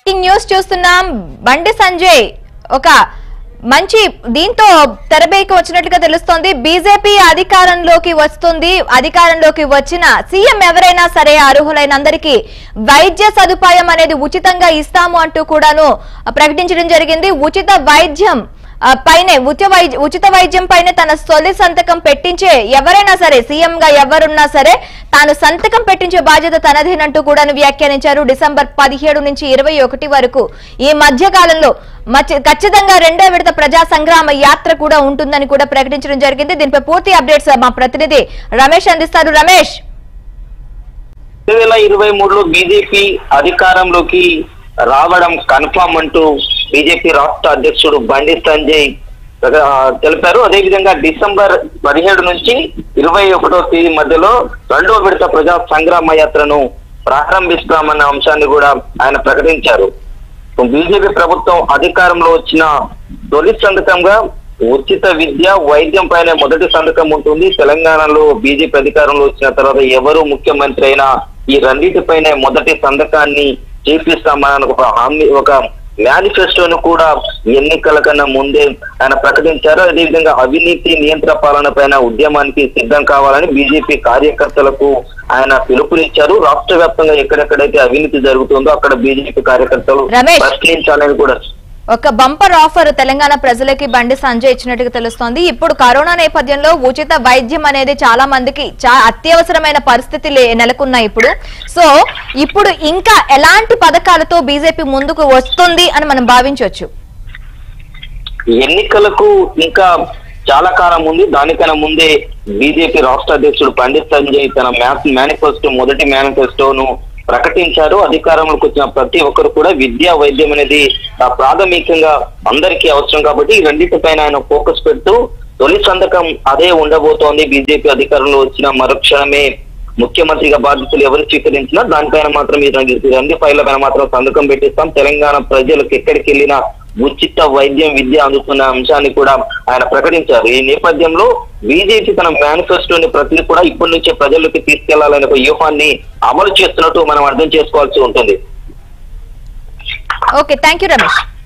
Breaking news చూస్తున్నాం బండి సంజయ్ ఒక మంచి దీంతో తెరపైకి వచ్చినట్లుగా తెలుస్తోంది బీజేపీ అధికారంలోకి వస్తుంది అధికారంలోకి వచ్చిన సీఎం ఎవరైనా సరే అర్హులైన అందరికీ వైద్య సదుపాయం అనేది ఉచితంగా ఇస్తాము అంటూ కూడాను ప్రకటించడం జరిగింది ఉచిత వైద్యం ఆ, పైనే ఉచిత వైద్య ఉచిత వైద్యం పైనే తన తొలి సంతకం పెట్టించే ఎవరైనా సరే సీఎం గా ఎవరున్నా సరే తాను సంతకం పెట్టించే బాధ్యత తనదేనంటూ కూడా వ్యాఖ్యానించారు డిసెంబర్ పదిహేడు నుంచి ఇరవై ఒకటి వరకు ఈ మధ్య కాలంలో మధ్య- ఖచ్చితంగా రెండో విడత ప్రజా సంగ్రామ యాత్ర కూడా ఉంటుందని కూడా ప్రకటించడం జరిగింది దీనిపై పూర్తి అప్డేట్స్ మా ప్రతినిధి రమేష్ అందిస్తారు రమేష్ రెండు వేల ఇరవై మూడులో బీజేపీ అధికారంలోకి రావడం కన్ఫామ్ అంటూ బీజేపీ రాష్ట్ర అధ్యక్షుడు బండి సంజయ్ ఆ, తెలిపారు అదేవిధంగా డిసెంబర్ పదిహేడు నుంచి ఇరవై ఒకటో తేదీ మధ్యలో రెండో విడత ప్రజా సంగ్రామ యాత్రను ప్రారంభిస్తామన్న అంశాన్ని కూడా ఆయన ప్రకటించారు బీజేపీ ప్రభుత్వం అధికారంలో వచ్చిన తొలి సంతకంగా ఉచిత విద్య వైద్యం పైన మొదటి సంతకం ఉంటుంది తెలంగాణలో బీజేపీ అధికారంలో వచ్చిన తర్వాత ఎవరు ముఖ్యమంత్రి అయినా ఈ రెండింటిపైనే మొదటి సంతకాన్ని చేపిస్తామని ఒక హామీ ఒక మేనిఫెస్టోను కూడా ఎన్నికల కన్నా ముందే ఆయన ప్రకటించారు అదేవిధంగా అవినీతి నియంత్రణ పాలన పైన ఉద్యమానికి సిద్ధం కావాలని బీజేపీ కార్యకర్తలకు ఆయన పిలుపునిచ్చారు రాష్ట్ర వ్యాప్తంగా ఎక్కడెక్కడైతే అవినీతి జరుగుతుందో అక్కడ బీజేపీ కార్యకర్తలు రమేష్. ప్రశ్నించాలని కూడా ఒక బంపర్ ఆఫర్ తెలంగాణ ప్రజలకి బండి సంజయ్ ఇచ్చినట్టుగా తెలుస్తోంది ఇప్పుడు కరోనా నేపథ్యంలో ఉచిత వైద్యం అనేది చాలా మందికి చాలా అత్యవసరమైన పరిస్థితి లే- నెలకొన్నాయి ఇప్పుడు సో ఇప్పుడు ఇంకా ఎలాంటి పథకాలతో బీజేపీ ముందుకు వస్తుంది అని మనం భావించవచ్చు ఎన్నికలకు ఇంకా చాలా కాలం ఉంది దానికన్నా ముందే బీజేపీ రాష్ట్ర అధ్యక్షుడు పండిత్ సంజయ్ తన మ్యాథ్ మేనిఫెస్టో మొదటి మేనిఫెస్టోను ప్రకటించారు అధికారంలోకి వచ్చిన ప్రతి ఒక్కరు కూడా విద్యా వైద్యం అనేది ఆ, ప్రాథమికంగా అందరికీ అవసరం కాబట్టి ఈ రెండింటిపైన ఆయన ఫోకస్ పెడుతూ తొలి సంతకం అదే ఉండబోతోంది బీజేపీ అధికారంలో వచ్చిన మరుక్షణమే ముఖ్యమంత్రిగా బాధ్యతలు ఎవరు స్వీకరించినా దానిపైన మాత్రం ఈ రెండు ఈ రెండు ఫైళ్ల పైన మాత్రం సంతకం పెట్టిస్తాం తెలంగాణ ప్రజలకు ఎక్కడికి వెళ్ళినా ఉచిత వైద్యం విద్య అందుతున్న అంశాన్ని కూడా ఆయన ప్రకటించారు ఈ నేపథ్యంలో బీజేపీ తన మేనిఫెస్టోని ప్రతిని కూడా ఇప్పటి నుంచే ప్రజల్లోకి తీసుకెళ్లాలనే ఒక వ్యూహాన్ని అమలు చేస్తున్నట్టు మనం అర్థం చేసుకోవాల్సి ఉంటుంది ఓకే థ్యాంక్ యూ రమేష్